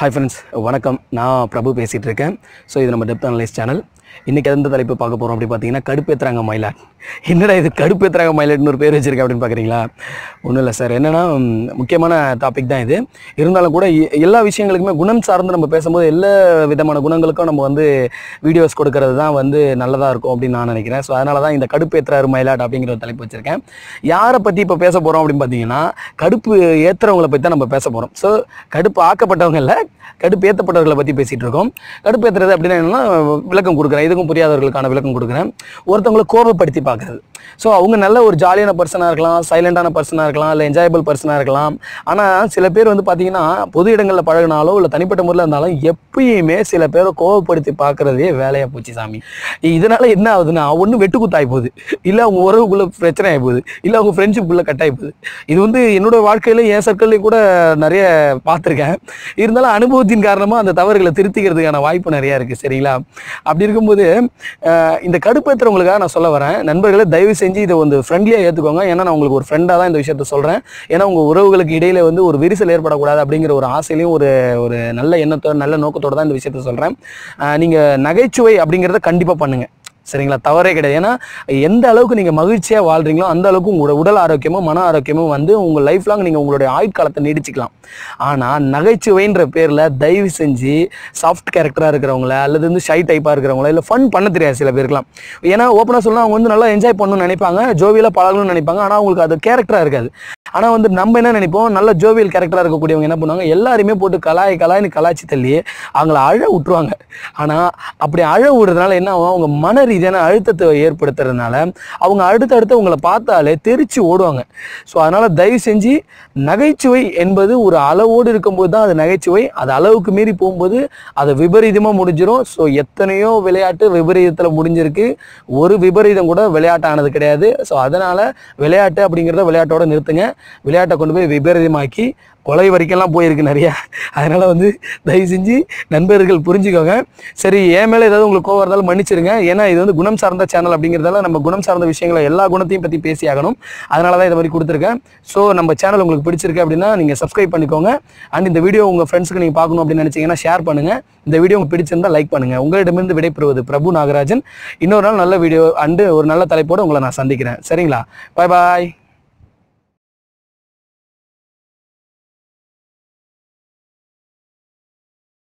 hi friends வணக்கம் நான் பிரபு பேசிகிட்டு இருக்கேன் ஸோ இது நம்ம டெப்த் அனலைஸ் சேனல் இன்றைக்கி எந்த தலைப்பு பார்க்க போகிறோம் அப்படி பார்த்தீங்கன்னா கடுப்பேத்துறாங்க மயிலாட் என்னடா இது கடுப்பேத்துறாங்க மயிலாட்னு ஒரு பேர் வச்சிருக்கேன் அப்படின்னு பார்க்குறீங்களா ஒன்றும் இல்லை சார் என்னென்னா முக்கியமான டாபிக் தான் இது இருந்தாலும் கூட எ- எல்லா விஷயங்களுக்குமே குணம் சார்ந்து நம்ம பேசும்போது எல்லா விதமான குணங்களுக்கும் நம்ம வந்து வீடியோஸ் கொடுக்கறது தான் வந்து நல்லதாக இருக்கும் அப்படின்னு நான் நினைக்கிறேன் ஸோ அதனால தான் இந்த கடுப்பேத்துறாரு மயிலாட் அப்படிங்கிற ஒரு தலைப்பு வச்சிருக்கேன் யாரை பற்றி இப்போ பேச போகிறோம் அப்படின்னு பார்த்தீங்கன்னா கடுப்பு ஏற்றுறவங்கள பற்றி தான் நம்ம பேச போகிறோம் ஸோ கடுப்பு ஆக்கப்பட்டவங்க இல்லை கடுப்பு ஏற்றப்பட்டவர்களை பற்றி பேசிகிட்டு இருக்கோம் கடுப்பு ஏற்றுறது அப்படின்னா என்னன்னா விளக்கம் கொடுக்குறேன் இதுக்கும் புரியாதவர்களுக்கான விளக்கம் கொடுக்குறேன் ஒருத்தவங்களை கோபப்படுத்தி பார்க்குறது ஸோ அவங்க நல்ல ஒரு ஜாலியான பர்சனாக இருக்கலாம் சைலண்டான பர்சனாக இருக்கலாம் இல்லை என்ஜாயபிள் பர்சனாக இருக்கலாம் ஆனால் சில பேர் வந்து பார்த்தீங்கன்னா பொது இடங்களில் பழகினாலோ இல்லை தனிப்பட்ட முறையில் இருந்தாலும் எப்பயுமே சில பேரை கோவப்படுத்தி பார்க்குறதே வேலையாக போச்சு சாமி இதனால என்ன ஆகுதுன்னா ஒன்று வெட்டுக்குத்தாய் போகுது இல்லை அவங்க உறவுக்குள்ள பிரச்சனை ஆகி போகுது இல்லை அவங்க ஃப்ரெண்ட்ஷிப்புக்குள்ள கட் ஆகி போகுது இது வந்து என்னோட வாழ்க்கையில என் சர்க்கிள்லையும் கூட நிறைய பார்த்துருக்கேன் இருந்தாலும் அனுபவத்தின் காரணமாக அந்த தவறுகளை திருத்திக்கிறதுக்கான வாய்ப்பு நிறையா இருக்குது சரிங்களா அப்படி இருக்கும்போது அஹ், இந்த கடுப்பேற்றுறவங்களுக்காக நான் சொல்ல வரேன் நண்பர்களை தயவு செஞ்சு இதை வந்து ஃப்ரெண்ட்லியாக ஏற்றுக்கோங்க ஏன்னா நான் உங்களுக்கு ஒரு ஃப்ரெண்டாக தான் இந்த விஷயத்த சொல்கிறேன் ஏன்னா உங்கள் உறவுகளுக்கு இடையில வந்து ஒரு விரிசல் ஏற்படக்கூடாது அப்படிங்கிற ஒரு ஆசையிலையும் ஒரு ஒரு நல்ல எண்ணத்தோட நல்ல நோக்கத்தோட தான் இந்த விஷயத்த சொல்கிறேன் நீங்கள் நகைச்சுவை அப்படிங்கிறத கண்டிப்பாக பண்ணுங்க சரிங்களா தவறே கிடையாது ஏன்னா எந்த அளவுக்கு நீங்கள் மகிழ்ச்சியாக வாழ்றீங்களோ அந்த அளவுக்கு உங்களோட உடல் ஆரோக்கியமும் மன ஆரோக்கியமும் வந்து உங்கள் லைஃப் லாங் நீங்கள் உங்களுடைய ஆயுட்காலத்தை நீடிச்சுக்கலாம் ஆனால் நகைச்சுவைன்ற பேரில் தயவு செஞ்சு சாஃப்ட் கேரக்டராக இருக்கிறவங்கள அல்லது வந்து ஷை டைப்பாக இருக்கிறவங்கள இல்லை ஃபன் பண்ண தெரியாது சில பேருக்குலாம் ஏன்னா ஓப்பனாக சொல்லலாம் அவங்க வந்து நல்லா என்ஜாய் பண்ணணும்னு நினைப்பாங்க ஜோவியலாக பழகணும்னு நினைப்பாங்க ஆனால் அவங்களுக்கு அது கேரக்டராக இருக்காது ஆனால் வந்து நம்ம என்ன நினைப்போம் நல்ல ஜோவியல் கேரக்டராக இருக்கக்கூடியவங்க என்ன பண்ணுவாங்க எல்லாருமே போட்டு கலாய் கலாய்னு கலாய்ச்சி தள்ளி அவங்கள அழ விட்டுருவாங்க ஆனால் அப்படி அழ விடுறதுனால என்ன ஆகும் அவங்க மன ரீதியான அழுத்தத்தை ஏற்படுத்துறதுனால அவங்க அடுத்தடுத்து உங்களை பார்த்தாலே தெரிச்சு ஓடுவாங்க ஸோ அதனால தயவு செஞ்சு நகைச்சுவை என்பது ஒரு அளவோடு இருக்கும்போது தான் அது நகைச்சுவை அது அளவுக்கு மீறி போகும்போது அது விபரீதமாக முடிஞ்சிடும் ஸோ எத்தனையோ விளையாட்டு விபரீதத்தில் முடிஞ்சிருக்கு ஒரு விபரீதம் கூட விளையாட்டானது கிடையாது ஸோ அதனால விளையாட்டு அப்படிங்கிறத விளையாட்டோட நிறுத்துங்க விளையாட்டை கொண்டு போய் விபரீதமாக்கி கொலை வரைக்கும்லாம் போயிருக்கு நிறையா அதனால வந்து தயவு செஞ்சு நண்பர்கள் புரிஞ்சுக்கோங்க சரி என் மேலே ஏதாவது உங்களுக்கு கோவம் இருந்தாலும் மன்னிச்சிருங்க ஏன்னா இது வந்து குணம் சார்ந்த சேனல் அப்படிங்கிறதால நம்ம குணம் சார்ந்த விஷயங்களை எல்லா குணத்தையும் பற்றி பேசி ஆகணும் அதனால தான் இதை மாதிரி கொடுத்துருக்கேன் ஸோ நம்ம சேனல் உங்களுக்கு பிடிச்சிருக்கு அப்படின்னா நீங்கள் சப்ஸ்கிரைப் பண்ணிக்கோங்க அண்ட் இந்த வீடியோ உங்கள் ஃப்ரெண்ட்ஸுக்கு நீங்கள் பார்க்கணும் அப்படின்னு நினச்சிங்கன்னா ஷேர் பண்ணுங்கள் இந்த வீடியோ உங்களுக்கு பிடிச்சிருந்தா லைக் பண்ணுங்கள் உங்களிடமிருந்து விடைபெறுவது பிரபு நாகராஜன் இன்னொரு நாள் நல்ல வீடியோ அண்டு ஒரு நல்ல தலைப்போடு உங்களை நான் சந்திக்கிறேன் சரிங்களா பாய் பாய்